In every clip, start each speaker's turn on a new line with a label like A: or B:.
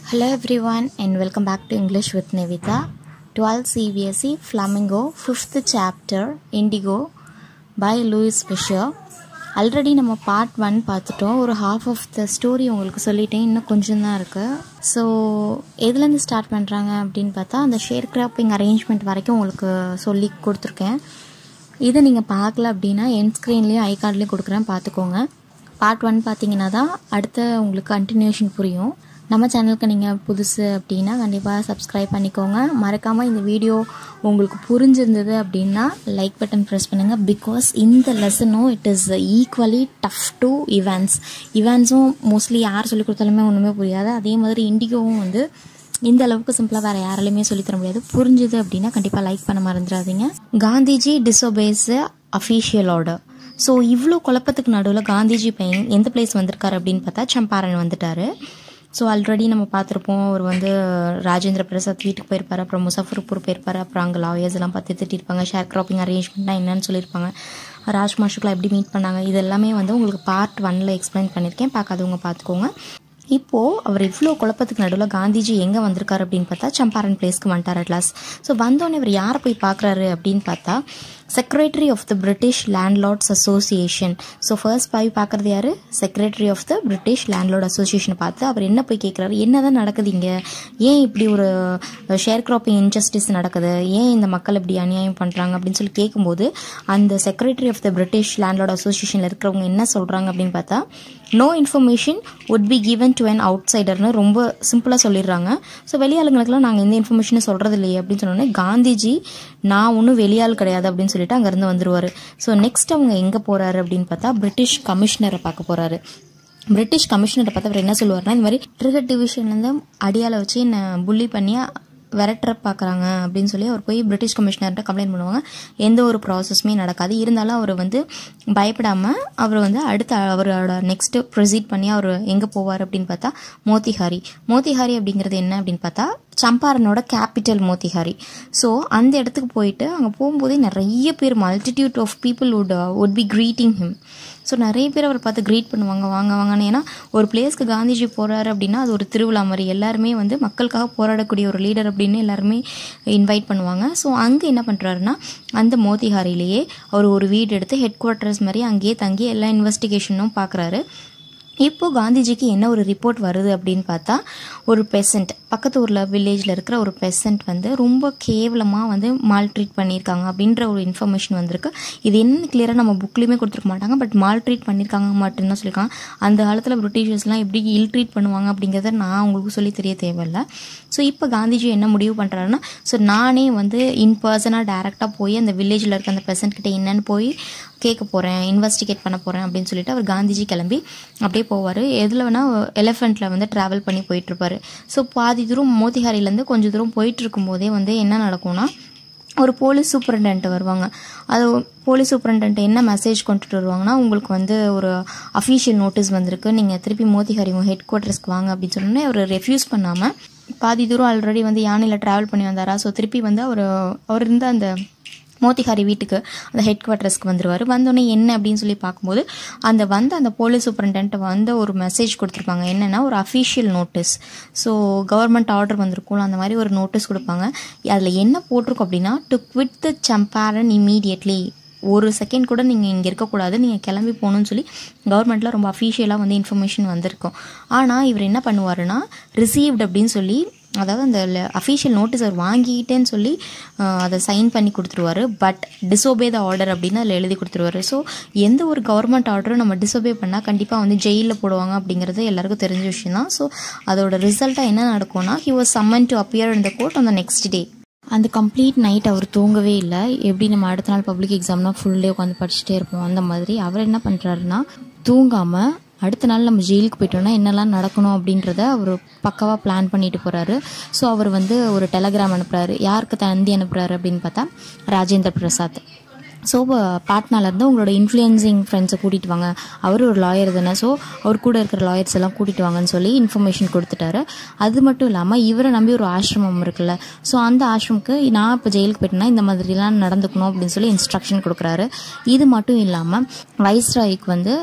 A: Hello everyone and welcome back to English with Nevita. 12 CBSE Flamingo 5th chapter Indigo by Louis Fisher. Already நம்ம part one பார்த்துட்டோம் ஒரு half of the story உங்களுக்கு சொல்லிட்டேன் இன்னும் கொஞ்சம் தான் இருக்குது ஸோ எதுலேருந்து ஸ்டார்ட் பண்ணுறாங்க அப்படின்னு பார்த்தா அந்த ஷேர் கிராப்பிங் அரேஞ்ச்மெண்ட் வரைக்கும் உங்களுக்கு சொல்லி கொடுத்துருக்கேன் இதை நீங்கள் பார்க்கல அப்படின்னா என் ஸ்க்ரீன்லேயும் ஐ கார்ட்லேயும் கொடுக்குறேன் பார்த்துக்கோங்க பார்ட் ஒன் பார்த்தீங்கன்னா தான் அடுத்த உங்களுக்கு கண்டினியூஷன் புரியும் நம்ம சேனலுக்கு நீங்கள் புதுசு அப்படின்னா கண்டிப்பாக சப்ஸ்கிரைப் பண்ணிக்கோங்க மறக்காமல் இந்த வீடியோ உங்களுக்கு புரிஞ்சிருந்தது அப்படின்னா லைக் பட்டன் ப்ரெஸ் பண்ணுங்கள் பிகாஸ் இந்த லெசனும் it is equally tough to events இவெண்ட்ஸும் மோஸ்ட்லி யார் சொல்லிக் கொடுத்தாலுமே ஒன்றுமே புரியாது அதே மாதிரி இண்டிகோவும் வந்து இந்த அளவுக்கு சிம்பிளாக வேறு யாராலையுமே சொல்லித்தர முடியாது புரிஞ்சுது அப்படின்னா கண்டிப்பாக லைக் பண்ண மறந்துடாதீங்க Gandhiji disobeys official order so இவ்வளோ குழப்பத்துக்கு நடுவில் காந்திஜி பையன் எந்த பிளேஸ் வந்திருக்காரு அப்படின்னு பார்த்தா சம்பாரன் வந்துட்டாரு ஸோ ஆல்ரெடி நம்ம பார்த்துருப்போம் அவர் வந்து ராஜேந்திர பிரசாத் வீட்டுக்கு போயிருப்பாரு அப்புறம் முசாஃபர்பூர் போயிருப்பாரு அப்புறம் அங்கே லாயர்ஸ் எல்லாம் பார்த்து திட்டிருப்பாங்க ஷேர் கிராப்பிங் அரேஞ்ச்மெண்ட்னா என்னன்னு சொல்லியிருப்பாங்க ராஜ் மாஷுக்லாம் எப்படி மீட் பண்ணாங்க இது எல்லாமே வந்து உங்களுக்கு பார்ட் ஒன்ல எக்ஸ்பிளைன் பண்ணியிருக்கேன் பார்க்காதவங்க பார்த்துக்கோங்க இப்போது அவர் இவ்வளோ குழப்பத்துக்கு நடுவில் காந்திஜி எங்கே வந்திருக்காரு அப்படின்னு பார்த்தா சம்பாரன் பிளேஸ்க்கு வந்துட்டார் அட்லாஸ் ஸோ வந்தோடனே இவர் யாரை போய் பார்க்குறாரு அப்படின்னு பார்த்தா secretary of the British landlords association so first போய் பார்க்குறது யார் secretary of the British landlord அசோசியேஷனை பார்த்து அவர் என்ன போய் கேட்குறாரு என்ன தான் நடக்குது இங்கே ஏன் இப்படி ஒரு ஷேர் கிராப்பிங் இன்ஜஸ்டிஸ் நடக்குது ஏன் இந்த மக்கள் இப்படி அநியாயம் பண்ணுறாங்க அப்படின்னு சொல்லி கேட்கும்போது அந்த secretary of the British landlord அசோசியேஷனில் இருக்கிறவங்க என்ன சொல்கிறாங்க அப்படின்னு பார்த்தா no information would be given to an அவுட் சைடர்னு ரொம்ப சிம்பிளாக சொல்லிடுறாங்க ஸோ வெளியாளுங்களுக்குலாம் நாங்கள் எந்த இன்ஃபர்மேஷனும் சொல்கிறது இல்லையே அப்படின்னு சொன்னோன்னே காந்திஜி நான் ஒன்றும் வெளியாள் கிடையாது அப்படின்னு சொல்லிட்டு அங்கேருந்து வந்துருவார் ஸோ நெக்ஸ்ட் அவங்க எங்கே போகிறாரு அப்படின்னு பார்த்தா பிரிட்டிஷ் கமிஷனரை பார்க்க போகிறாரு பிரிட்டிஷ் கமிஷனரை பார்த்து அவர் என்ன சொல்லுவார்னா இந்த மாதிரி ட்ரிகர் டிவிஷன்லேருந்து அடியால் வச்சு என்னை புள்ளி பண்ணி விரட்டுற பார்க்குறாங்க அப்படின்னு சொல்லி அவர் போய் பிரிட்டிஷ் கமிஷனர்கிட்ட கம்ப்ளைண்ட் பண்ணுவாங்க எந்த ஒரு ப்ராசஸுமே நடக்காது இருந்தாலும் அவர் வந்து பயப்படாமல் அவர் வந்து அடுத்த அவரோட நெக்ஸ்ட்டு ப்ரொசீட் பண்ணி அவர் எங்கே போவார் அப்படின்னு பார்த்தா மோத்திஹாரி மோத்திஹாரி அப்படிங்கிறது என்ன அப்படின்னு பார்த்தா சம்பாரனோட கேபிட்டல் மோத்திஹாரி ஸோ அந்த இடத்துக்கு போயிட்டு அங்கே போகும்போதே நிறைய பேர் multitude of people would would be greeting him so நிறைய பேர் அவரை பார்த்து க்ரீட் பண்ணுவாங்க வாங்க வாங்கன்னு ஏன்னா ஒரு பிளேஸ்க்கு காந்திஜி போகிறாரு அப்படின்னா அது ஒரு திருவிழா மாதிரி எல்லாருமே வந்து மக்களுக்காக போராடக்கூடிய ஒரு லீடர் அப்படின்னு எல்லாருமே இன்வைட் பண்ணுவாங்க ஸோ அங்கே என்ன பண்ணுறாருன்னா அந்த மோத்திஹாரிலேயே அவர் ஒரு வீடு எடுத்து ஹெட் குவார்ட்டர்ஸ் மாதிரி அங்கேயே தங்கி எல்லா இன்வெஸ்டிகேஷனும் பார்க்குறாரு இப்போது காந்திஜிக்கு என்ன ஒரு ரிப்போர்ட் வருது அப்படின்னு பார்த்தா ஒரு பெசன்ட் பக்கத்து ஊரில் வில்லேஜில் இருக்கிற ஒரு பெசன்ட் வந்து ரொம்ப கேவலமாக வந்து மால் ட்ரீட் பண்ணியிருக்காங்க அப்படின்ற ஒரு இன்ஃபர்மேஷன் வந்திருக்கு இது என்ன கிளியராக நம்ம புக்லேயுமே கொடுத்துருக்க மாட்டாங்க பட் மால் ட்ரீட் பண்ணியிருக்காங்க மட்டும்தான் சொல்லியிருக்காங்க அந்த காலத்தில் பிரிட்டிஷர்ஸ்லாம் எப்படி இல் ட்ரீட் பண்ணுவாங்க அப்படிங்கிறத நான் உங்களுக்கு சொல்லி தெரிய தேவையில்லை ஸோ இப்போ காந்திஜி என்ன முடிவு பண்ணுறாருன்னா ஸோ நானே வந்து இன் பர்சனாக டேரெக்டாக போய் அந்த வில்லேஜில் இருக்க அந்த பெசன்ட் கிட்ட என்னன்னு போய் கேட்க போகிறேன் இன்வெஸ்டிகேட் பண்ண போகிறேன் அப்படின்னு சொல்லிட்டு அவர் காந்திஜி கிளம்பி அப்படியே போவார் எதில் வேணால் எலிஃபெண்ட்டில் வந்து ட்ராவல் பண்ணி போயிட்டுருப்பாரு ஸோ பாதி தூரம் மோத்திஹாரிலேருந்து கொஞ்சம் தூரம் போயிட்டு இருக்கும்போதே வந்து என்ன நடக்கும்னா ஒரு போலீஸ் சூப்பரண்டென்ட் வருவாங்க அது போலீஸ் சூப்பரண்டென்ட் என்ன மெசேஜ் கொண்டுட்டு வருவாங்கன்னா உங்களுக்கு வந்து ஒரு அஃபீஷியல் நோட்டீஸ் வந்திருக்கு நீங்கள் திருப்பி மோத்திஹாரி ஹெட் குவார்ட்டர்ஸ்க்கு வாங்க அப்படின்னு சொன்னோன்னே அவர் ரெஃப்யூஸ் பண்ணாமல் பாதி தூரம் ஆல்ரெடி வந்து யானையில் ட்ராவல் பண்ணி வந்தாரா ஸோ திருப்பி வந்து அவர் அவர் இருந்த அந்த மோத்திஹாரி வீட்டுக்கு அந்த ஹெட் குவார்ட்டர்ஸ்க்கு வந்துடுவார் வந்தோடனே என்ன அப்படின்னு சொல்லி பார்க்கும்போது அந்த வந்து அந்த போலீஸ் சூப்பரண்டென்ட் வந்து ஒரு மெசேஜ் கொடுத்துருப்பாங்க என்னென்னா ஒரு official notice so government order வந்திருக்கும் அந்த மாதிரி ஒரு நோட்டீஸ் கொடுப்பாங்க அதில் என்ன போட்டிருக்கோம் அப்படின்னா to quit the Champaran immediately ஒரு செகண்ட் கூட நீங்கள் இங்கே இருக்கக்கூடாது நீங்கள் கிளம்பி போகணுன்னு சொல்லி கவர்மெண்ட்டில் ரொம்ப அஃபீஷியலாக வந்து இன்ஃபர்மேஷன் வந்திருக்கும் ஆனால் இவர் என்ன பண்ணுவாருன்னா ரிசீவ்டு அப்படின்னு சொல்லி அதாவது அந்த அஃபீஷியல் நோட்டீஸ் அவர் வாங்கிட்டேன்னு சொல்லி அதை சைன் பண்ணி கொடுத்துருவாரு பட் டிசோபே த ஆர்டர் அப்படின்னு அதில் எழுதி கொடுத்துருவாரு ஸோ எந்த ஒரு கவர்மெண்ட் ஆர்டரும் நம்ம டிசோபே பண்ணால் கண்டிப்பாக வந்து ஜெயிலில் போடுவாங்க அப்படிங்கிறது எல்லாருக்கும் தெரிஞ்ச விஷயம் தான் ஸோ அதோட ரிசல்ட்டாக என்ன நடக்கும்னா he was summon to appear in the court on the next day அந்த கம்ப்ளீட் நைட் அவர் தூங்கவே இல்லை எப்படி நம்ம அடுத்த நாள் பப்ளிக் எக்ஸாம்னா ஃபுல் டே உட்காந்து படிச்சுட்டே இருப்போம் அந்த மாதிரி அவர் என்ன பண்ணுறாருன்னா தூங்காமல் அடுத்த நாள் நம்ம ஜெயிலுக்கு போயிட்டோம்னா என்னெல்லாம் நடக்கணும் அப்படின்றத அவர் பக்காவாக பிளான் பண்ணிட்டு போகிறாரு ஸோ அவர் வந்து ஒரு டெலகிராம் அனுப்புகிறாரு யாருக்கு தந்தி அனுப்புகிறாரு அப்படின்னு பார்த்தா ராஜேந்திர பிரசாத் ஸோ பாட்னாலேருந்து உங்களோட இன்ஃப்ளூயன்சிங் ஃப்ரெண்ட்ஸை கூட்டிகிட்டு வாங்க அவர் ஒரு லாயர் தானே ஸோ அவர் கூட இருக்கிற லாயர்ஸ் எல்லாம் கூட்டிகிட்டு வாங்கன்னு சொல்லி இன்ஃபர்மேஷன் கொடுத்துட்டாரு அது மட்டும் இல்லாமல் இவரை நம்பி ஒரு ஆசிரமம் இருக்குல்ல ஸோ அந்த ஆசிரமுக்கு நான் இப்போ ஜெயிலுக்கு போயிட்டேன்னா இந்த மாதிரிலாம் நடந்துக்கணும் அப்படின்னு சொல்லி இன்ஸ்ட்ரக்ஷன் கொடுக்குறாரு இது மட்டும் இல்லாமல் வைஸ்ராய்க்கு வந்து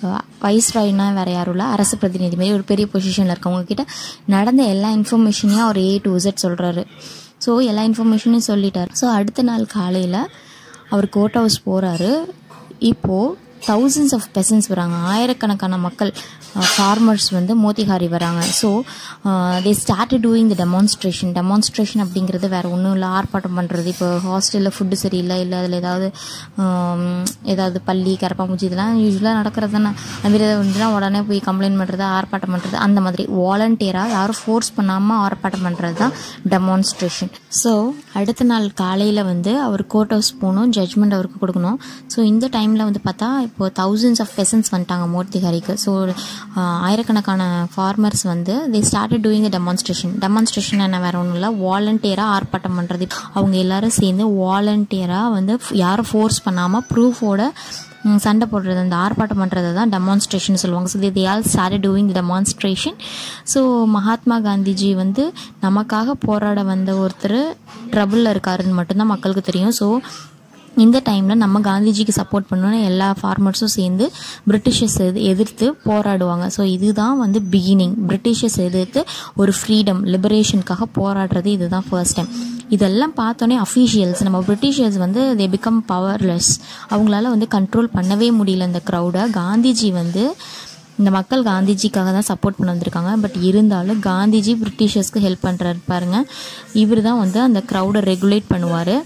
A: வைஸ்ராய்னா வேறு யாரும் இல்லை அரசு பிரதிநிதி மாதிரி ஒரு பெரிய பொசிஷனில் இருக்கவங்க கிட்ட நடந்த எல்லா இன்ஃபர்மேஷனையும் அவர் ஏ டு Z சொல்கிறாரு ஸோ எல்லா இன்ஃபர்மேஷனையும் சொல்லிட்டார் ஸோ அடுத்த நாள் காலையில் அவர் கோர்ட் ஹவுஸ் போகிறாரு இப்போது தௌசண்ட்ஸ் ஆஃப் பெசன்ஸ் வராங்க ஆயிரக்கணக்கான மக்கள் ஃபார்மர்ஸ் வந்து மோத்திஹாரி வராங்க so they start doing the demonstration demonstration அப்படிங்கிறது வேறு ஒன்றும் இல்லை ஆர்ப்பாட்டம் பண்ணுறது இப்போ ஹாஸ்டலில் ஃபுட்டு சரியில்லை இல்லை அதில் ஏதாவது ஆம், ஏதாவது பள்ளி கரப்பாம்பூச்சி இதெல்லாம் யூஸ்வலாக நடக்கிறது தானே அதுமாரி ஏதாவது வந்துச்சுன்னா உடனே போய் கம்ப்ளைண்ட் பண்ணுறது ஆர்ப்பாட்டம் பண்ணுறது அந்த மாதிரி வாலண்டியராக யாரும் ஃபோர்ஸ் பண்ணாமல் ஆர்ப்பாட்டம் பண்ணுறது தான் டெமான்ஸ்ட்ரேஷன் ஸோ அடுத்த நாள் காலையில் வந்து அவர் கோர்ட் ஹவுஸ் போகணும் ஜட்ஜ்மெண்ட் அவருக்கு கொடுக்கணும் ஸோ இந்த டைமில் வந்து பார்த்தா இப்போ தௌசண்ட்ஸ் ஆஃப் பெசன்ஸ் வந்துட்டாங்க மூர்த்திகாரிக்கு ஸோ ஆயிரக்கணக்கான ஃபார்மர்ஸ் வந்து they started doing the demonstration demonstration என்ன வேறு ஒன்றும் இல்லை வாலண்டியராக ஆர்ப்பாட்டம் பண்ணுறது அவங்க எல்லாரும் சேர்ந்து வாலண்டியராக வந்து யாரும் ஃபோர்ஸ் பண்ணாமல் ப்ரூஃபோட ம், சண்டை போடுறது அந்த ஆர்ப்பாட்டம் பண்ணுறது தான் டெமான்ஸ்ட்ரேஷன் சொல்லுவாங்க so they all start doing demonstration so Mahatma Gandhiji வந்து நமக்காக போராட வந்த ஒருத்தர் ட்ரபுளில் இருக்காருன்னு மட்டும்தான் மக்களுக்கு தெரியும் ஸோ இந்த டைமில் நம்ம காந்திஜிக்கு சப்போர்ட் பண்ணணும்னு எல்லா ஃபார்மர்ஸும் சேர்ந்து பிரிட்டிஷர்ஸ் எது எதிர்த்து போராடுவாங்க ஸோ இதுதான் வந்து பிகினிங் பிரிட்டிஷர்ஸ் எதிர்த்து ஒரு ஃப்ரீடம் லிபரேஷனுக்காக போராடுறது இதுதான் ஃபர்ஸ்ட் டைம் இதெல்லாம் பார்த்தோன்னே அஃபீஷியல்ஸ் நம்ம பிரிட்டிஷர்ஸ் வந்து தே பிகம் பவர்லெஸ் அவங்களால வந்து கண்ட்ரோல் பண்ணவே முடியல இந்த க்ரௌடை காந்திஜி வந்து இந்த மக்கள் காந்திஜிக்காக தான் சப்போர்ட் பண்ண வந்திருக்காங்க பட் இருந்தாலும் காந்திஜி பிரிட்டிஷர்ஸ்க்கு ஹெல்ப் பண்ணுறாரு பாருங்க இவர் தான் வந்து அந்த க்ரௌடை ரெகுலேட் பண்ணுவார்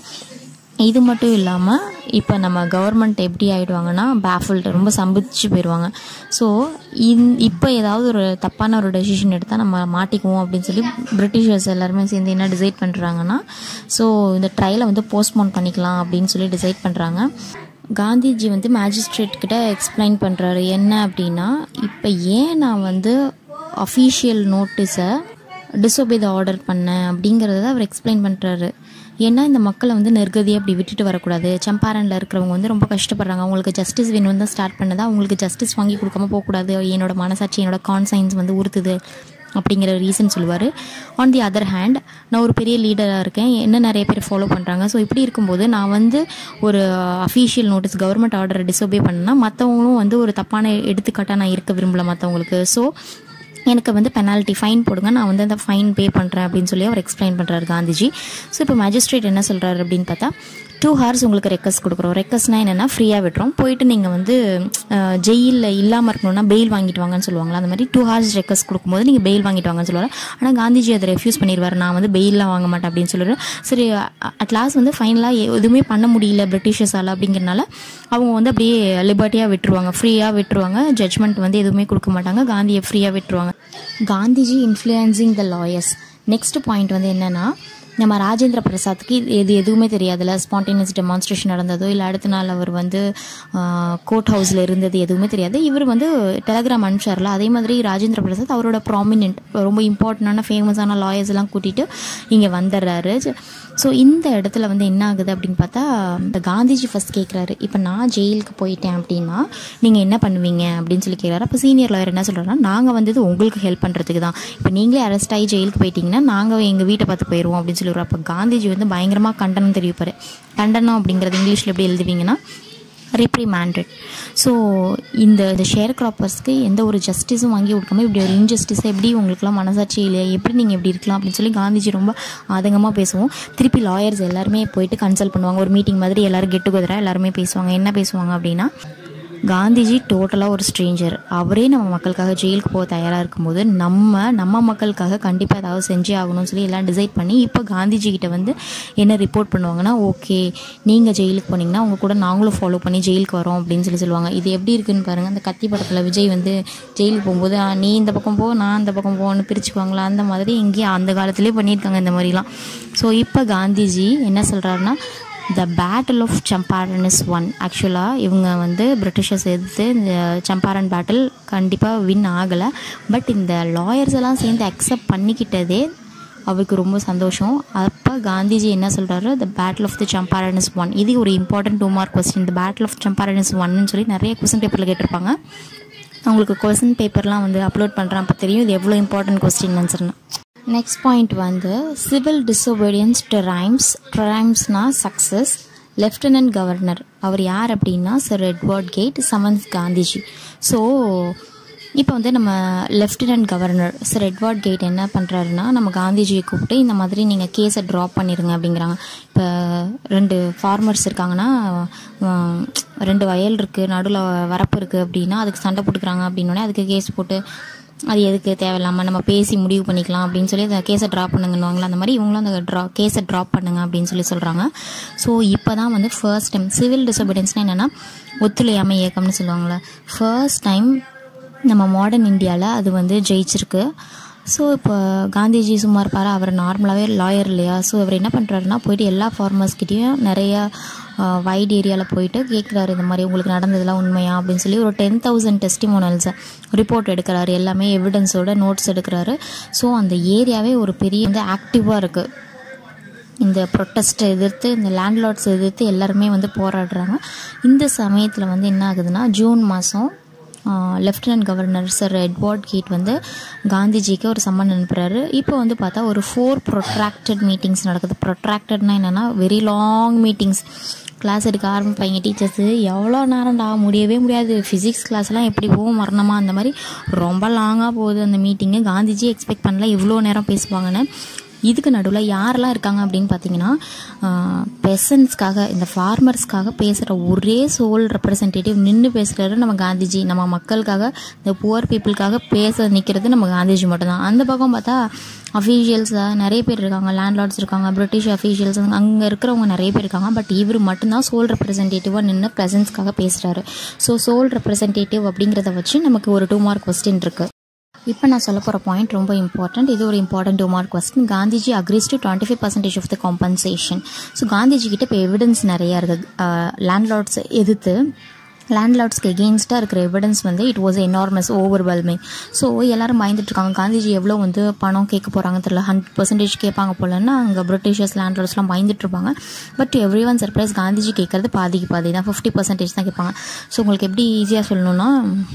A: இது மட்டும் இல்லாமல் இப்போ நம்ம கவர்மெண்ட் எப்படி ஆகிடுவாங்கன்னா பேஃபில்டு ரொம்ப சம்பிச்சு போயிடுவாங்க ஸோ இந் இப்போ ஏதாவது ஒரு தப்பான ஒரு டெசிஷன் எடுத்தால் நம்ம மாட்டிக்குவோம் அப்படின்னு சொல்லி பிரிட்டிஷர்ஸ் எல்லாருமே சேர்ந்து என்ன டிசைட் பண்ணுறாங்கன்னா ஸோ இந்த ட்ரையலை வந்து போஸ்ட்போன் பண்ணிக்கலாம் அப்படின்னு சொல்லி டிசைட் பண்ணுறாங்க காந்திஜி வந்து மேஜிஸ்ட்ரேட் கிட்ட எக்ஸ்பிளைன் பண்ணுறாரு என்ன அப்படின்னா இப்போ ஏன் நான் வந்து அஃபீஷியல் நோட்டீஸை டிசோபே த ஆர்டர் பண்ணேன் அப்படிங்கிறத அவர் எக்ஸ்பிளைன் பண்ணுறாரு ஏன்னா இந்த மக்களை வந்து நிர்கதியாக அப்படி விட்டுட்டு வரக்கூடாது சம்பாரனில் இருக்கிறவங்க வந்து ரொம்ப கஷ்டப்படுறாங்க அவங்களுக்கு ஜஸ்டிஸ் வேணும்னு தான் ஸ்டார்ட் பண்ணதா அவங்களுக்கு ஜஸ்டிஸ் வாங்கி கொடுக்காம போகக்கூடாது என்னோட மனசாட்சி என்னோட கான்சைன்ஸ் வந்து உறுத்துது அப்படிங்கிற ரீசன் சொல்லுவார் ஆன் தி அதர் ஹேண்ட் நான் ஒரு பெரிய லீடராக இருக்கேன் என்ன நிறைய பேர் ஃபாலோ பண்ணுறாங்க ஸோ இப்படி இருக்கும்போது நான் வந்து ஒரு அஃபீஷியல் நோட்டீஸ் கவர்மெண்ட் ஆர்டரை டிசோபே பண்ணேன்னா மற்றவங்களும் வந்து ஒரு தப்பான எடுத்துக்காட்டாக நான் இருக்க விரும்பல மற்றவங்களுக்கு ஸோ எனக்கு வந்து பெனால்ட்டி ஃபைன் போடுங்க நான் வந்து அந்த ஃபைன் பே பண்ணுறேன் அப்படின்னு சொல்லி அவர் எக்ஸ்பிளைன் பண்ணுறாரு காந்திஜி ஸோ இப்போ மேஜிஸ்ட்ரேட் என்ன சொல்கிறாரு அப்படின்னு பார்த்தா டூ ஹவர்ஸ் உங்களுக்கு ரெக்கஸ் கொடுக்குறோம் ரெக்கஸ்னால் என்னென்னா ஃப்ரீயாக விட்டுறோம் போயிட்டு நீங்கள் வந்து ஜெயிலில் இல்லாமல் இருக்கணும்னா பெயில் வாங்கிட்டு வாங்கன்னு சொல்லுவாங்களா அந்த மாதிரி டூ ஹவர்ஸ் ரெக்கஸ் கொடுக்கும்போது நீங்கள் பெயில் வாங்கிட்டு வாங்கன்னு சொல்லுவார் ஆனால் காந்திஜி அதை ரெஃப்யூஸ் பண்ணிடுவார் நான் வந்து பெயிலாம் வாங்க மாட்டேன் அப்படின்னு சொல்லுவார் சரி அட் லாஸ்ட் வந்து ஃபைனலாக எதுவுமே பண்ண முடியல பிரிட்டிஷர்ஸால் அப்படிங்கிறனால அவங்க வந்து அப்படியே லிபர்ட்டியாக விட்டுருவாங்க ஃப்ரீயாக விட்டுருவாங்க ஜட்ஜ்மெண்ட் வந்து எதுவுமே கொடுக்க மாட்டாங்க காந்தியை ஃப்ரீயாக விட்டுருவாங்க Gandhiji influencing the lawyers next point வந்து என்னென்னா நம்ம ராஜேந்திர பிரசாத்துக்கு இது எது எதுவுமே தெரியாதுல்ல ஸ்பான்டேனியஸ் டெமான்ஸ்ட்ரேஷன் நடந்ததோ இல்லை அடுத்த நாள் அவர் வந்து கோர்ட் ஹவுஸில் இருந்தது எதுவுமே தெரியாது இவர் வந்து டெலகிராம் அனுப்பிச்சார்ல அதே மாதிரி ராஜேந்திர பிரசாத் அவரோட ப்ராமினென்ட் ரொம்ப இம்பார்ட்டண்டான ஃபேமஸான லாயர்ஸ் எல்லாம் கூட்டிகிட்டு இங்கே வந்துடுறாரு ஸோ இந்த இடத்துல வந்து என்ன ஆகுது அப்படின்னு பார்த்தா இந்த காந்திஜி ஃபஸ்ட் கேட்குறாரு இப்போ நான் ஜெயிலுக்கு போயிட்டேன் அப்படின்னா நீங்கள் என்ன பண்ணுவீங்க அப்படின்னு சொல்லி கேட்குறாரு அப்போ சீனியர் லாயர் என்ன சொல்கிறாருன்னா நாங்கள் வந்தது உங்களுக்கு ஹெல்ப் பண்ணுறதுக்கு தான் இப்போ நீங்களே அரெஸ்ட் ஆகி ஜெயிலுக்கு போயிட்டீங்கன்னா நாங்கள் எங்கள் வீட்டை பார்த்து போயிடுவோம் அப்படின்னு சொல்லி அப்போ காந்திஜி வந்து பயங்கரமாக கண்டனம் தெரிவிப்பார் கண்டனம் அப்படிங்கிறது இங்கிலீஷில் எப்படி எழுதுவீங்கன்னா ரிப்ரிமேண்டட் ஸோ இந்த இந்த ஷேர் கிராப்பர்ஸ்க்கு எந்த ஒரு ஜஸ்டிஸும் வாங்கி கொடுக்காம இப்படி ஒரு இன்ஜஸ்டிஸை எப்படி உங்களுக்குலாம் மனசாட்சி இல்லையா எப்படி நீங்கள் இப்படி இருக்கலாம் அப்படின்னு சொல்லி காந்திஜி ரொம்ப ஆதங்கமாக பேசுவோம் திருப்பி லாயர்ஸ் எல்லாருமே போயிட்டு கன்சல்ட் பண்ணுவாங்க ஒரு மீட்டிங் மாதிரி எல்லோரும் கெட் டுகெதராக எல்லாருமே பேசுவாங்க என்ன பேசுவாங்க அப்படின்னா காந்திஜி டோட்டலாக ஒரு ஸ்ட்ரேஞ்சர் அவரே நம்ம மக்களுக்காக ஜெயிலுக்கு போக தயாராக இருக்கும்போது நம்ம நம்ம மக்களுக்காக கண்டிப்பாக ஏதாவது செஞ்சே ஆகணும்னு சொல்லி எல்லாம் டிசைட் பண்ணி இப்போ காந்திஜி கிட்ட வந்து என்ன ரிப்போர்ட் பண்ணுவாங்கன்னா ஓகே நீங்கள் ஜெயிலுக்கு போனீங்கன்னா உங்கள் கூட நாங்களும் ஃபாலோ பண்ணி ஜெயிலுக்கு வரோம் அப்படின்னு சொல்லி சொல்லுவாங்க இது எப்படி இருக்குன்னு பாருங்கள் அந்த கத்தி படத்தில் விஜய் வந்து ஜெயிலுக்கு போகும்போது "ஆ, நீ இந்த பக்கம் போ நான் இந்த பக்கம் போன்னு பிரிச்சுக்குவாங்களா அந்த மாதிரி இங்கேயும் அந்த காலத்திலே பண்ணியிருக்காங்க இந்த மாதிரிலாம் ஸோ இப்போ காந்திஜி என்ன சொல்கிறாருன்னா the battle of Champaran is won ஆக்சுவலாக இவங்க வந்து பிரிட்டிஷர்ஸ் எதிர்த்து இந்த சம்பாரன் பேட்டில் கண்டிப்பாக வின் ஆகலை பட் இந்த லாயர்ஸ் எல்லாம் சேர்ந்து அக்செப்ட் பண்ணிக்கிட்டதே அவருக்கு ரொம்ப சந்தோஷம் அப்போ காந்திஜி என்ன சொல்கிறாரு the battle of the Champaran is won இது ஒரு important two mark question the battle of Champaran is ஒன்னு சொல்லி நிறைய கொஸ்டின் பேப்பரில் கேட்டிருப்பாங்க அவங்களுக்கு கொஸ்டின் பேப்பர்லாம் வந்து அப்லோட் பண்ணுறேன் அப்போ தெரியும் இது எவ்வளோ இம்பார்ட்டன்ட் கொஸ்டின் ஆன்சர்னு நெக்ஸ்ட் பாயிண்ட் வந்து சிவில் டிசோபீடியன்ஸ் டு ரைம்ஸ் ரைம்ஸ்னா சக்ஸஸ் லெஃப்டினன்ட் கவர்னர் அவர் யார் அப்படின்னா sir Edward Gait summons Gandhiji so இப்போ வந்து நம்ம lieutenant governor sir Edward Gait என்ன பண்ணுறாருன்னா நம்ம காந்திஜியை கூப்பிட்டு இந்த மாதிரி நீங்கள் கேஸை ட்ராப் பண்ணிடுங்க அப்படிங்கிறாங்க இப்போ ரெண்டு ஃபார்மர்ஸ் இருக்காங்கன்னா அஹ், ரெண்டு வயல் இருக்குது நடுவில் வரப்பு இருக்குது அப்படின்னா அதுக்கு சண்டை போட்டுக்கிறாங்க அப்படின்னோடனே அதுக்கு கேஸ் போட்டு அது எதுக்கு தேவையில்லாமல் நம்ம பேசி முடிவு பண்ணிக்கலாம் அப்படின்னு சொல்லி அந்த கேஸை ட்ராப் பண்ணுங்கன்னுவாங்களா அந்த மாதிரி இவங்களும் அந்த ட்ரா கேஸை ட்ராப் பண்ணுங்க அப்படின்னு சொல்லி சொல்கிறாங்க ஸோ இப்போ தான் வந்து ஃபர்ஸ்ட் டைம் சிவில் டிசபிடன்ஸ்னால் என்னென்னா ஒத்துழையாமை இயக்கம்னு சொல்லுவாங்கள்ல ஃபர்ஸ்ட் டைம் நம்ம மாடர்ன் இந்தியாவில் அது வந்து ஜெயிச்சிருக்கு ஸோ இப்போ காந்திஜி சும்மா இருப்பார் அவர் நார்மலாகவே லாயர் இல்லையா ஸோ அவர் என்ன பண்ணுறாருன்னா போயிட்டு எல்லா ஃபார்மர்ஸ்கிட்டையும் நிறைய வைட் ஏரியாவில் போயிட்டு கேட்குறாரு இந்த மாதிரி உங்களுக்கு நடந்ததெல்லாம் உண்மையா அப்படின்னு சொல்லி ஒரு டென் தௌசண்ட் டெஸ்டிமோனல்ஸை ரிப்போர்ட் எடுக்கிறாரு எல்லாமே எவிடன்ஸோட நோட்ஸ் எடுக்கிறாரு ஸோ அந்த ஏரியாவே ஒரு பெரிய வந்து ஆக்டிவாக இருக்குது இந்த ப்ரொட்டஸ்ட்டை எதிர்த்து இந்த லேண்ட்லார்ட்ஸ் எதிர்த்து எல்லாருமே வந்து போராடுறாங்க இந்த சமயத்தில் வந்து என்ன ஆகுதுன்னா ஜூன் மாதம் lieutenant governor sir Edward Gait வந்து காந்திஜிக்கு ஒரு சம்மன் அனுப்புகிறாரு இப்போ வந்து பார்த்தா ஒரு ஃபோர் ப்ரொட்ராக்டட் மீட்டிங்ஸ் நடக்குது ப்ரொட்ராக்டட்னா என்னென்னா வெரி லாங் மீட்டிங்ஸ் கிளாஸ் எடுக்க ஆரம்பிப்பாங்க டீச்சர்ஸு எவ்வளோ நேரம்டா முடியவே முடியாது ஃபிசிக்ஸ் கிளாஸ்லாம் எப்படி போகும் மரணமா அந்த மாதிரி ரொம்ப லாங்காக போகுது அந்த மீட்டிங்கு காந்திஜி எக்ஸ்பெக்ட் பண்ணல இவ்வளோ நேரம் பேசுவாங்கன்னு இதுக்கு நடுவில் யாரெல்லாம் இருக்காங்க அப்படின்னு பார்த்தீங்கன்னா பெசன்ஸ்க்காக இந்த ஃபார்மர்ஸ்க்காக பேசுகிற ஒரே சோல் ரெப்ரசன்டேட்டிவ் நின்று பேசுகிறாரு நம்ம காந்திஜி நம்ம மக்களுக்காக இந்த புவர் பீப்புளுக்காக பேச நிற்கிறது நம்ம காந்திஜி மட்டும்தான் அந்த பக்கம் பார்த்தா அஃபீஷியல்ஸாக நிறைய பேர் இருக்காங்க லேண்ட்லார்ட்ஸ் இருக்காங்க பிரிட்டிஷ் அஃபீஷியல்ஸ் அங்கே இருக்கிறவங்க நிறைய பேர் இருக்காங்க பட் இவர் மட்டும்தான் சோல் ரெப்ரசன்டேட்டிவாக நின்று ப்ரெசன்ஸ்க்காக பேசுகிறாரு ஸோ சோல் ரெப்ரசன்டேட்டிவ் அப்படிங்கிறத வச்சு நமக்கு ஒரு டூ மார்க் கொஸ்டின் இருக்குது இப்போ நான் சொல்ல போகிற பாயிண்ட் ரொம்ப இம்பார்ட்டன்ட் இது ஒரு important two mark question Gandhiji agrees to twenty five percentage of the compensation so Gandhiji கிட்ட இப்போ எவிடன்ஸ் நிறையா இருக்குது லேண்ட்லார்ட்ஸ் எதிர்த்து லேண்ட்லார்ட்ஸ்க்கு எகெயின்ஸ்டாக இருக்கிற எவிடன்ஸ் வந்து it was enormous overwhelming so எல்லாரும் பயந்துட்டு இருக்காங்க காந்திஜி எவ்வளோ வந்து பணம் கேட்க போகிறாங்க தெரியல ஹண்ட்ரட் பர்சன்டேஜ் கேட்பாங்க போலன்னா அங்கே பிரிட்டிஷர்ஸ் லேண்ட்லார்ட்ஸ்லாம் பயந்துட்டு இருப்பாங்க but every one surprise Gandhiji கேட்கறது பாதிக்கு பாதி தான் ஃபிஃப்டி பர்சன்டேஜ் தான் கேட்பாங்க ஸோ உங்களுக்கு எப்படி ஈஸியாக சொல்லணும்னா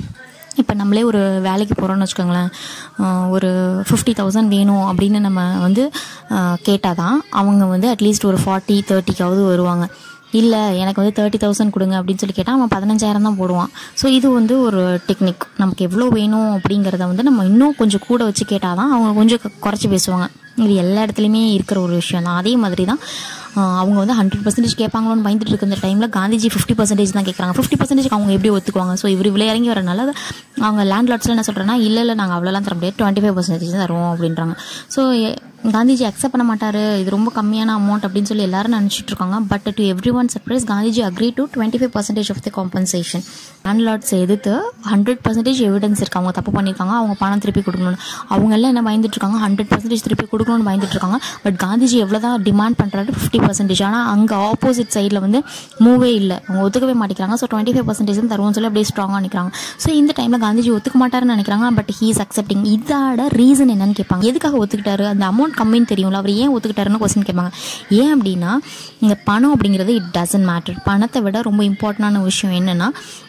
A: இப்போ நம்மளே ஒரு வேலைக்கு போகிறோம்னு வச்சுக்கோங்களேன் ஆஹ் ஒரு ஃபிஃப்டி தௌசண்ட் வேணும் அப்படின்னு நம்ம வந்து கேட்டால் தான் அவங்க வந்து அட்லீஸ்ட் ஒரு ஃபார்ட்டி தேர்ட்டிக்காவது வருவாங்க இல்லை எனக்கு வந்து தேர்ட்டி தௌசண்ட் கொடுங்க அப்படின்னு சொல்லி கேட்டால் அவன் பதினஞ்சாயிரம் தான் போடுவான் ஸோ இது வந்து ஒரு டெக்னிக் நமக்கு எவ்வளோ வேணும் அப்படிங்கிறத வந்து நம்ம இன்னும் கொஞ்சம் கூட வச்சு கேட்டால் தான் அவங்க கொஞ்சம் கு- குறைச்சி பேசுவாங்க இது எல்லா இடத்துலையுமே இருக்கிற ஒரு விஷயம் தான் அதே மாதிரி தான் ஆஹ் அவங்க வந்து ஹண்ட்ரட் பர்சன்டேஜ் கேட்பாங்களோன்னு பயந்துட்டு இருக்க டைமில் காந்திஜி ஃபிஃப்டி பர்சன்டேஜ் தான் கேட்குறாங்க ஃபிஃப்டி பர்சன்டேஜ் அவங்க எப்படி ஒத்துக்குவாங்க ஸோ இவர் இவ்வளோ இறங்கி வரனால அது அவங்க லேண்ட்லாட்ஸில் என்ன சொல்கிறேன்னா இல்லை இல்லை நாங்கள் அவ்வளோலாம் தர முடியாது டுவெண்ட்டி ஃபைவ் பர்சன்டேஜ் தான் தருவோம் அப்படின்றாங்க ஸோ காந்திஜி அக்செப்ட் பண்ண மாட்டார் இது ரொம்ப கம்மியான அமௌண்ட் அப்படின்னு சொல்லி எல்லாரும் நினச்சிட்டு இருக்காங்க but to every one surprise Gandhiji agree to twenty five percentage of the compensation landlords எதிர்த்து ஹண்ட்ரட் பர்சன்டேஜ் எவிடன்ஸ் இருக்கு அவங்க தப்பு பண்ணியிருக்காங்க அவங்க பணம் திருப்பி கொடுக்கணும்னு அவங்க எல்லாம் என்ன பயந்துட்டு இருக்காங்க ஹண்ட்ரட் பர்சன்டேஜ் திருப்பி கொடுக்கணும்னு பயந்துட்டு இருக்காங்க பட் காந்திஜி எவ்வளோ தான் டிமாண்ட் பண்ணுறாரு ஃபிஃப்டி பர்சன்டேஜ் ஆனால் அங்கே ஆப்போசிட் சைடில் வந்து மூவே இல்லை அவங்க ஒத்துக்கவே மாட்டேங்கிறாங்க ஸோ டுவெண்ட்டி ஃபைவ் பர்சன்டேஜ் தருவோம்னு சொல்லி அப்படியே ஸ்ட்ராங்காக நிற்கிறாங்க ஸோ இந்த டைமில் காந்திஜி ஒத்துக்க மாட்டாருன்னு நினைக்கிறாங்க பட் ஹீ இஸ் அக்செப்டிங் இதோட ரீசன் என்னன்னு கேட்பாங்க எதுக்காக ஒத்துக்கிட்டாரு அந்த அமௌண்ட் கம்மின்னு தெரியும்ல அவர் ஏன் ஒத்துக்கிட்டாருன்னு கொஸ்டின் கேட்பாங்க ஏன் அப்படின்னா இந்த பணம் அப்படிங்கிறது இட் டசன்ட் மேட்டர் பணத்தை விட ரொம்ப இம்பார்ட்டண்டான விஷயம் என்னென்னா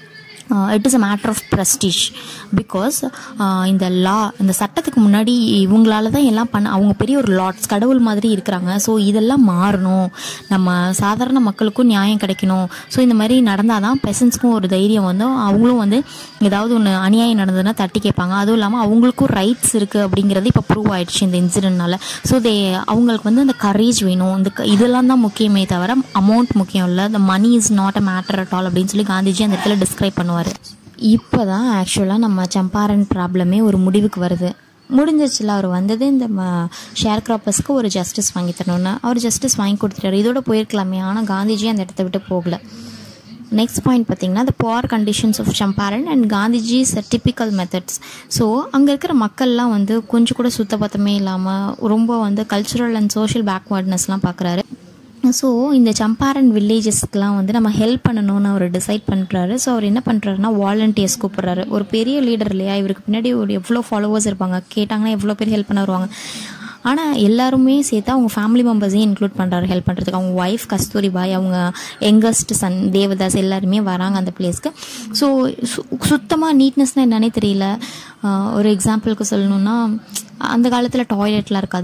A: it is a matter of prestige because இந்த லா இந்த சட்டத்துக்கு முன்னாடி இவங்களால தான் எல்லாம் பண்ண அவங்க பெரிய ஒரு லாட்ஸ் கடவுள் மாதிரி இருக்கிறாங்க ஸோ இதெல்லாம் மாறணும் நம்ம சாதாரண மக்களுக்கும் நியாயம் கிடைக்கணும் ஸோ இந்த மாதிரி நடந்தால் தான் பெசன்ஸ்க்கும் ஒரு தைரியம் வந்து அவங்களும் வந்து ஏதாவது ஒன்று அநியாயம் நடந்ததுன்னா தட்டி கேட்பாங்க அதுவும் இல்லாமல் அவங்களுக்கும் ரைட்ஸ் இருக்குது அப்படிங்கிறது இப்போ ப்ரூவ் ஆயிடுச்சு இந்த இன்சிடென்ட்னால ஸோ தே அவங்களுக்கு வந்து அந்த கரேஜ் வேணும் இந்த க- இதெல்லாம் தான் முக்கியமே தவிர அமௌண்ட் முக்கியம் இல்லை the money is not a matter at all அப்படின்னு சொல்லி காந்திஜி அந்த இடத்துல டிஸ்கிரைப் பண்ணுவார் இப்போ தான் ஆக்சுவலாக நம்ம சம்பாரன் ப்ராப்ளமே ஒரு முடிவுக்கு வருது முடிஞ்சிச்சுல அவர் வந்தது இந்த ஷேர் கிராப்பர்ஸ்க்கு ஒரு ஜஸ்டிஸ் வாங்கி தரணும்னு அவர் ஜஸ்டிஸ் வாங்கி கொடுத்துட்டாரு இதோட போயிருக்கலாமே ஆனால் காந்திஜி அந்த இடத்த விட்டு போகல நெக்ஸ்ட் பாயிண்ட் பார்த்தீங்கன்னா the poor conditions of Champaran and Gandhiji's typical methods so அங்கே இருக்கிற மக்கள்லாம் வந்து கொஞ்சம் கூட சுத்தபத்தமே இல்லாமல் ரொம்ப வந்து கல்ச்சுரல் அண்ட் சோஷியல் பேக்வர்ட்னஸ்லாம் பார்க்குறாரு ஸோ இந்த சம்பாரன் வில்லேஜஸ்க்குலாம் வந்து நம்ம ஹெல்ப் பண்ணணும்னு அவர் டிசைட் பண்ணுறாரு ஸோ அவர் என்ன பண்ணுறாருன்னா வாலண்டியர்ஸ் கூப்பிட்றாரு ஒரு பெரிய லீடர் இல்லையா இவருக்கு பின்னாடி ஒரு எவ்வளோ ஃபாலோவர்ஸ் இருப்பாங்க கேட்டாங்கன்னா எவ்வளோ பேர் ஹெல்ப் பண்ண வருவாங்க ஆனால் எல்லாருமே சேர்த்து அவங்க ஃபேமிலி மெம்பர்ஸையும் இன்க்ளூட் பண்ணுறாரு ஹெல்ப் பண்ணுறதுக்கு அவங்க ஒய்ஃப் கஸ்தூரி பாய் அவங்க யங்கஸ்ட் சன் தேவதாஸ் எல்லாருமே வராங்க அந்த பிளேஸ்க்கு ஸோ சுத்தமாக நீட்னஸ்னால் என்னன்னே தெரியல ஆஹ் ஒரு எக்ஸாம்பிளுக்கு சொல்லணும்னா அந்த காலத்தில் டாய்லெட்லாம் இருக்காதுல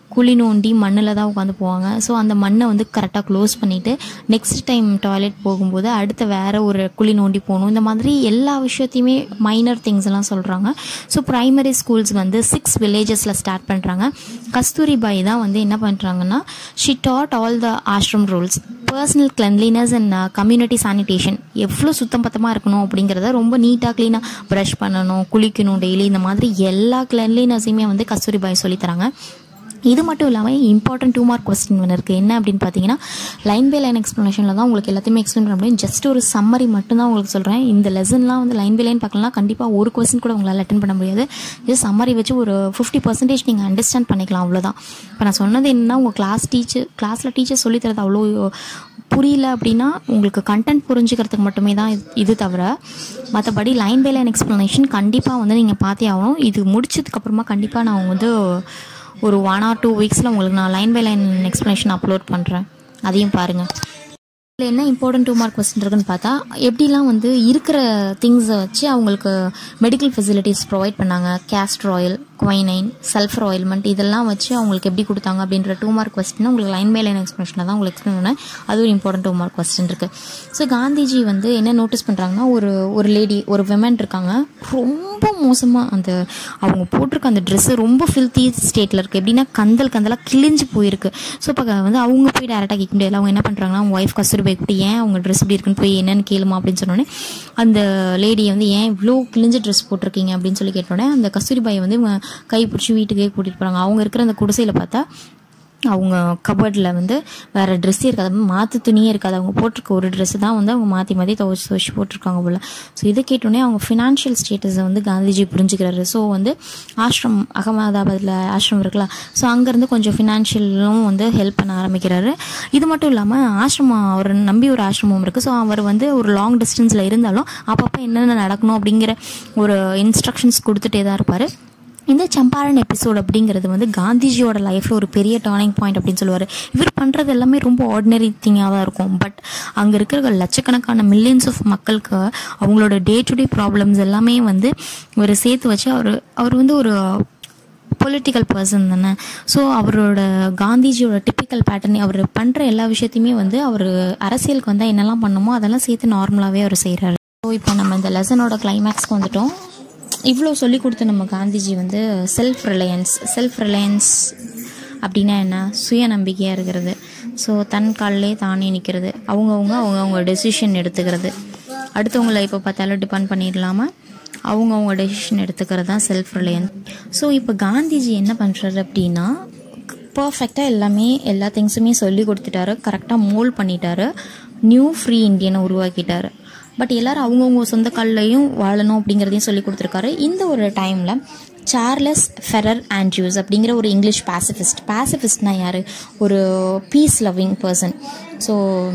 A: குழி நோண்டி மண்ணில் தான் உட்காந்து போவாங்க ஸோ அந்த மண்ணை வந்து கரெக்டாக க்ளோஸ் பண்ணிவிட்டு நெக்ஸ்ட் டைம் டாய்லெட் போகும்போது அடுத்த வேறு ஒரு குழி நோண்டி போகணும் இந்த மாதிரி எல்லா விஷயத்தையுமே மைனர் திங்ஸ் எல்லாம் சொல்கிறாங்க ஸோ ப்ரைமரி ஸ்கூல்ஸ் வந்து சிக்ஸ் வில்லேஜஸில் ஸ்டார்ட் பண்ணுறாங்க கஸ்தூரிபாய் தான் வந்து என்ன பண்ணுறாங்கன்னா she taught all the ashram rules personal cleanliness and community sanitation எவ்வளோ சுத்தம் பத்தமாக இருக்கணும் அப்படிங்கிறத ரொம்ப நீட்டாக க்ளீனாக ப்ரஷ் பண்ணணும் குளிக்கணும் டெய்லி இந்த மாதிரி எல்லா கிளென்லினஸையுமே வந்து கஸ்தூரிபாய் சொல்லித்தராங்க இது மட்டும் இல்லாமல் இம்பார்ட்டன்ட் டூ மார்க் கொஸ்டின் ஒன்று இருக்குது என்ன அப்படின்னு பார்த்தீங்கன்னா லைன் பை லைன் எக்ஸ்ப்ளனேஷனில் தான் உங்களுக்கு எல்லாத்தையுமே எக்ஸ்பிளைன் பண்ண முடியும் ஜஸ்ட் ஒரு சம்மரி மட்டும் தான் உங்களுக்கு சொல்கிறேன் இந்த லெசன்லாம் வந்து லைன் பை லைன் பார்க்கலாம் கண்டிப்பாக ஒரு கொஸ்டின் கூட உங்களால் அட்டன் பண்ண முடியாது ஜஸ்ட் சம்மரி வச்சு ஒரு ஃபிஃப்டி பர்சன்டேஜ் நீங்கள் அண்டர்ஸ்டாண்ட் பண்ணிக்கலாம் அவ்வளோதான் இப்போ நான் சொன்னது என்னன்னா உங்கள் கிளாஸ் டீச்சர் கிளாஸில் டீச்சர் சொல்லித்தரது அவ்வளோ புரியல அப்படின்னா உங்களுக்கு கண்டென்ட் புரிஞ்சுக்கிறதுக்கு மட்டுமே தான் இது- இது தவிர மற்றபடி லைன் பை லைன் எக்ஸ்ப்ளனேஷன் கண்டிப்பாக வந்து நீங்கள் பார்த்தே ஆகணும் இது முடிச்சதுக்கப்புறமா கண்டிப்பாக நான் வந்து ஒரு ஒன் ஆர் டூ வீக்ஸில் உங்களுக்கு நான் line by line explanation upload பண்ணுறேன் அதையும் பாருங்கள் இதில் என்ன இம்பார்ட்டன்ட் டூ மார்க் கொஸ்டின் இருக்குன்னு பார்த்தா எப்படிலாம் வந்து இருக்கிற திங்ஸை வச்சு அவங்களுக்கு மெடிக்கல் ஃபெசிலிட்டிஸ் ப்ரொவைட் பண்ணாங்க castor oil quinine sulphur ointment இதெல்லாம் வச்சு அவங்களுக்கு எப்படி கொடுத்தாங்க அப்படின்ற டூ மார்க் கொஸ்டின் உங்களுக்கு லைன் பை லைன் எக்ஸ்பிளேஷனில் தான் உங்களுக்கு எக்ஸ்பிளைன் பண்ணேன் அது ஒரு இம்பார்ட்டன்ட் டூ மார்க் கொஸ்டின் இருக்குது ஸோ காந்திஜி வந்து என்ன நோட்டீஸ் பண்ணுறாங்கன்னா ஒரு ஒரு லேடி ஒரு விமன் இருக்காங்க ரொம்ப மோசமாக அந்த அவங்க போட்டிருக்க அந்த ட்ரெஸ்ஸு ரொம்ப ஃபில்த்தி ஸ்டேட்டில் இருக்குது எப்படின்னா கந்தல் கந்தலாக கிழிஞ்சு போயிருக்கு ஸோ இப்போ வந்து அவங்க போய் டேரெக்டாக கேட்க முடியாது அவங்க என்ன பண்ணுறாங்கன்னா அவங்க ஒய்ஃப் கஸ்தூரி போய் கூப்பிட்டு ஏன் அவங்க ட்ரெஸ் இப்படி இருக்குன்னு போய் என்னன்னு கேளுமா அப்படின்னு சொன்னோடனே அந்த லேடியை வந்து ஏன் இவ்வளோ கிழிஞ்ச ட்ரெஸ் போட்டிருக்கீங்க அப்படின்னு சொல்லி கேட்டோடனே அந்த கஸ்தூரிபாயை வந்து இவங்க கை பிடிச்சி வீட்டுக்கே கூட்டிகிட்டு போகிறாங்க அவங்க இருக்கிற அந்த குடிசையில் பார்த்தா அவங்க கபர்டில் வந்து வேறு ட்ரெஸ்ஸே இருக்காது மாற்று துணியே இருக்காது அவங்க போட்டிருக்க ஒரு ட்ரெஸ்ஸு தான் வந்து அவங்க மாற்றி மாற்றி துவச்சி துவச்சி போட்டிருக்காங்க போல் ஸோ இதை கேட்டோடனே அவங்க ஃபினான்ஷியல் ஸ்டேட்டஸை வந்து காந்திஜி புரிஞ்சுக்கிறாரு ஸோ வந்து ஆஷ்ரம் அகமதாபாத்தில் ஆஷ்ரம் இருக்குல்ல ஸோ அங்கேருந்து கொஞ்சம் ஃபினான்ஷியலும் வந்து ஹெல்ப் பண்ண ஆரம்பிக்கிறாரு இது மட்டும் இல்லாமல் ஆசிரமம் அவர் நம்பி ஒரு ஆசிரமம் இருக்குது ஸோ அவர் வந்து ஒரு லாங் டிஸ்டன்ஸில் இருந்தாலும் அப்பப்போ என்னென்ன நடக்கணும் அப்படிங்கிற ஒரு இன்ஸ்ட்ரக்ஷன்ஸ் கொடுத்துட்டே தான் இருப்பார் இந்த சம்பாரன் எபிசோட் அப்படிங்கிறது வந்து காந்திஜியோட லைஃப்பில் ஒரு பெரிய டேர்னிங் பாயிண்ட் அப்படின்னு சொல்லுவார் இவர் பண்ணுறது எல்லாமே ரொம்ப ஆர்டினரி திங்காக தான் இருக்கும் பட் அங்கே இருக்கிற லட்சக்கணக்கான மில்லியன்ஸ் ஆஃப் மக்களுக்கு அவங்களோட டே டு டே ப்ராப்ளம்ஸ் எல்லாமே வந்து இவர் சேர்த்து வச்சு அவர் அவர் வந்து ஒரு பொலிட்டிக்கல் பர்சன் தானே ஸோ அவரோட காந்திஜியோட டிப்பிக்கல் பேட்டர்ன் அவர் பண்ணுற எல்லா விஷயத்தையுமே வந்து அவர் அரசியலுக்கு வந்தால் என்னெல்லாம் பண்ணுமோ அதெல்லாம் சேர்த்து நார்மலாகவே அவர் செய்கிறாரு ஸோ இப்போ நம்ம இந்த லெசனோட கிளைமேக்ஸ்க்கு வந்துட்டோம் இவ்வளோ சொல்லி கொடுத்த நம்ம காந்திஜி வந்து செல்ஃப் ரிலையன்ஸ் செல்ஃப் ரிலையன்ஸ் அப்படின்னா என்ன சுய நம்பிக்கையாக இருக்கிறது ஸோ தன் காலிலே தானே நிற்கிறது அவங்கவுங்க அவங்கவுங்க டெசிஷன் எடுத்துக்கிறது அடுத்தவங்களை இப்போ பார்த்தாலும் டிபெண்ட் பண்ணிடலாமல் அவங்கவுங்க டெசிஷன் எடுத்துக்கிறது தான் செல்ஃப் ரிலையன்ஸ் ஸோ இப்போ காந்திஜி என்ன பண்ணுறாரு அப்படின்னா பர்ஃபெக்டாக எல்லாமே எல்லா திங்ஸுமே சொல்லி கொடுத்துட்டாரு கரெக்டாக மோல்ட் பண்ணிட்டாரு நியூ ஃப்ரீ இந்தியனை உருவாக்கிட்டாரு பட் எல்லாரும் அவங்கவுங்க சொந்த கால்லையும் வாழணும் அப்படிங்கிறதையும் சொல்லி கொடுத்துருக்காரு இந்த ஒரு டைமில் சார்லஸ் ஃபெரர் ஆண்ட்ரியூஸ் அப்படிங்கிற ஒரு இங்கிலீஷ் பேசிஃபிஸ்ட் பேசிஃபிஸ்ட்னா யார் ஒரு பீஸ் லவ்விங் பர்சன் ஸோ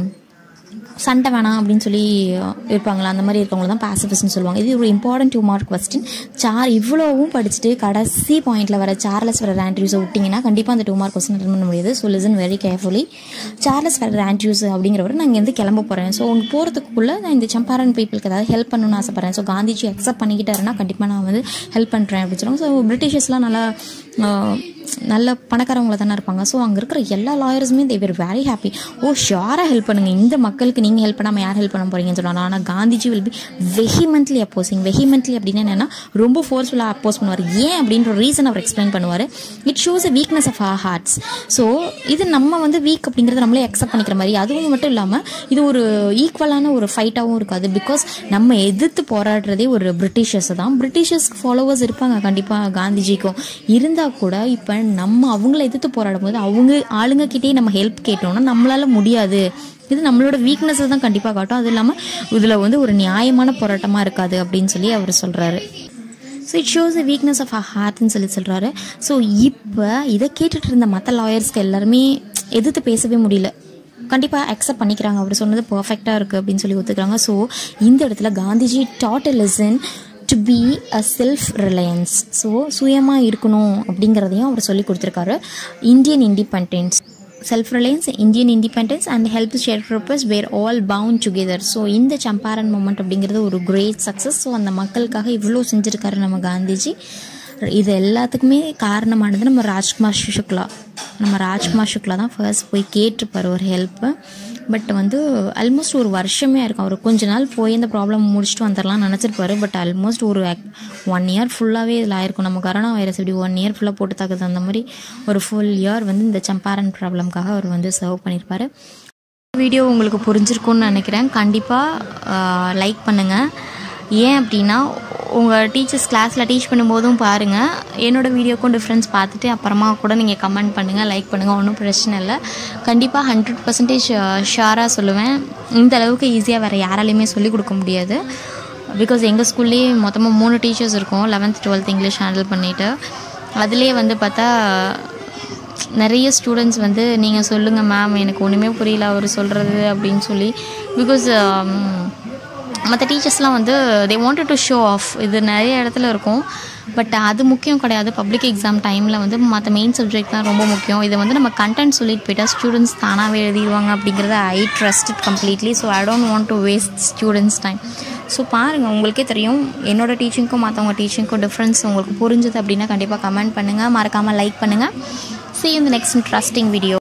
A: சண்டை வேணாம் அப்படின்னு சொல்லி இருப்பாங்களா அந்த மாதிரி இருக்கவங்க தான் பேசிஃபிஸ்ட்னு சொல்லுவாங்க இது ஒரு important two mark question sir இவ்வளோவும் படிச்சுட்டு கடைசி பாயிண்ட்ல வர சார்லஸ் வர ஆண்ட்ரியூஸை விட்டிங்கன்னா கண்டிப்பாக அந்த டூ மார்க் கொஸ்டின் அட்டன் பண்ண முடியாது so listen very carefully Charles வர ஆண்ட்ரியூஸ் அப்படிங்கிறவர் நான் இங்கேருந்து கிளம்ப போகிறேன் ஸோ அவங்க போகிறதுக்குள்ளே நான் இந்த சம்பாரன் பீப்புளுக்கு ஏதாவது ஹெல்ப் பண்ணணும்னு ஆசைப்பட்றேன் ஸோ காந்திஜி அக்செப்ட் பண்ணிக்கிட்டாருன்னா கண்டிப்பாக நான் வந்து ஹெல்ப் பண்ணுறேன் அப்படின்னு சொல்லுவாங்க ஸோ பிரிட்டிஷர்ஸ்லாம் நல்லா ஆஹ், நல்ல பணக்காரவங்கள தானே இருப்பாங்க ஸோ அங்கே இருக்கிற எல்லா லாயர்ஸுமே தே வேர் வெரி ஹாப்பி ஓ ஷியோராக ஹெல்ப் பண்ணுங்க இந்த மக்களுக்கு நீங்கள் ஹெல்ப் பண்ணாமல் யார் ஹெல்ப் பண்ண போறீங்கன்னு சொல்லுவாங்க ஆனால் Gandhiji will be vehemently opposing vehemently அப்படின்னா என்னன்னா ரொம்ப ஃபோர்ஸ்ஃபுல்லாக அப்போஸ் பண்ணுவார் ஏன் அப்படின்ற ரீசன் அவர் எக்ஸ்பிளைன் பண்ணுவார் it shows a weakness of our hearts so இது நம்ம வந்து வீக் அப்படிங்கிறத நம்மளே அக்செப்ட் பண்ணிக்கிற மாதிரி அதுவும் மட்டும் இல்லாமல் இது ஒரு ஈக்குவலான ஒரு ஃபைட்டாகவும் இருக்காது பிகாஸ் நம்ம எதிர்த்து போராடுறதே ஒரு பிரிட்டிஷர்ஸ் தான் பிரிட்டிஷர்ஸ் ஃபாலோவர்ஸ் இருப்பாங்க கண்டிப்பாக காந்திஜிக்கும் இருந்தால் கூட இப்போ நம்ம அவங்கள எதிர்த்து போராடும் போது அவங்க ஆளுங்க கிட்டே நம்ம ஹெல்ப் கேட்டோம்னா நம்மளால முடியாது இது நம்மளோட வீக்னஸை தான் கண்டிப்பாக காட்டும் அது இல்லாமல் இதில் வந்து ஒரு நியாயமான போராட்டமாக இருக்காது அப்படின்னு சொல்லி அவர் சொல்கிறாரு so it shows the weakness of a ஹார்ட்னு சொல்லி சொல்கிறாரு ஸோ இப்போ இதை கேட்டுட்டு இருந்த மற்ற லாயர்ஸ்க்கு எல்லாருமே எதிர்த்து பேசவே முடியல கண்டிப்பாக அக்செப்ட் பண்ணிக்கிறாங்க அவர் சொன்னது பர்ஃபெக்டாக இருக்குது அப்படின்னு சொல்லி ஒத்துக்கிறாங்க ஸோ இந்த இடத்துல Gandhiji taught listen to be a self reliance so சுயமாக இருக்கணும் அப்படிங்கிறதையும் அவர் சொல்லி கொடுத்துருக்காரு Indian independence self reliance Indian independence and help share purpose were all bound together so இந்த சம்பாரன் மூமெண்ட் அப்படிங்கிறது ஒரு கிரேட் சக்ஸஸ் ஸோ அந்த மக்களுக்காக இவ்வளோ செஞ்சுருக்காரு நம்ம காந்திஜி இது எல்லாத்துக்குமே காரணமானது நம்ம ராஜ்குமார் சுக்லா நம்ம ராஜ்குமார் சுக்லா தான் ஃபர்ஸ்ட் போய் கேட்டிருப்பார் ஒரு ஹெல்ப்பு பட் வந்து ஆல்மோஸ்ட் ஒரு வருஷமே இருக்கும் அவர் கொஞ்ச நாள் போய் இந்த ப்ராப்ளம் முடிச்சுட்டு வந்துடலாம்னு நினச்சிருப்பாரு பட் ஆல்மோஸ்ட் ஒரு ஒன் இயர் ஃபுல்லாகவே இதில் ஆயிருக்கும் நம்ம கரோனா வைரஸ் இப்படி ஒன் இயர் ஃபுல்லாக போட்டு தாக்குது அந்த மாதிரி ஒரு ஃபுல் இயர் வந்து இந்த சம்பாரன் ப்ராப்ளம்காக அவர் வந்து சர்வ் பண்ணியிருப்பாரு வீடியோ உங்களுக்கு புரிஞ்சிருக்கும்னு நினைக்கிறேன் கண்டிப்பாக லைக் பண்ணுங்கள் ஏன் அப்படின்னா உங்கள் டீச்சர்ஸ் கிளாஸில் டீச் பண்ணும்போதும் பாருங்கள் என்னோடய வீடியோக்கும் டிஃப்ரென்ஸ் பார்த்துட்டு அப்புறமா கூட நீங்கள் கமெண்ட் பண்ணுங்கள் லைக் பண்ணுங்கள் ஒன்றும் பிரச்சனை இல்லை கண்டிப்பாக ஹண்ட்ரட் பர்சன்டேஜ் ஷாராக சொல்லுவேன் இந்த அளவுக்கு ஈஸியாக வேறு யாராலையுமே சொல்லிக் கொடுக்க முடியாது பிகாஸ் எங்கள் ஸ்கூல்லேயே மொத்தமாக மூணு டீச்சர்ஸ் இருக்கும் லெவன்த் டுவெல்த் இங்கிலீஷ் ஹேண்டில் பண்ணிவிட்டு அதுலேயே வந்து பார்த்தா நிறைய ஸ்டூடெண்ட்ஸ் வந்து நீங்கள் சொல்லுங்கள் மேம் எனக்கு ஒன்றுமே புரியல அவர் சொல்கிறது அப்படின்னு சொல்லி பிகாஸ் மற்ற டீச்சர்ஸ்லாம் வந்து they wanted to show off இது நிறைய இடத்துல இருக்கும் பட் அது முக்கியம் கிடையாது பப்ளிக் எக்ஸாம் டைமில் வந்து மற்ற மெயின் சப்ஜெக்ட் தான் ரொம்ப முக்கியம் இதை வந்து நம்ம கண்டென்ட் சொல்லிட்டு போயிட்டால் ஸ்டூடெண்ட்ஸ் தானாகவே எழுதிடுவாங்க அப்படிங்கிறத I trust completely so I don't want to waste students time so பாருங்கள் உங்களுக்கே தெரியும் என்னோடய டீச்சிங்க்கும் மற்றவங்க டீச்சிங்க்கும் டிஃப்ரென்ஸ் உங்களுக்கு புரிஞ்சுது அப்படின்னா கண்டிப்பாக கமெண்ட் பண்ணுங்கள் மறக்காமல் லைக் பண்ணுங்கள் see you in the next interesting video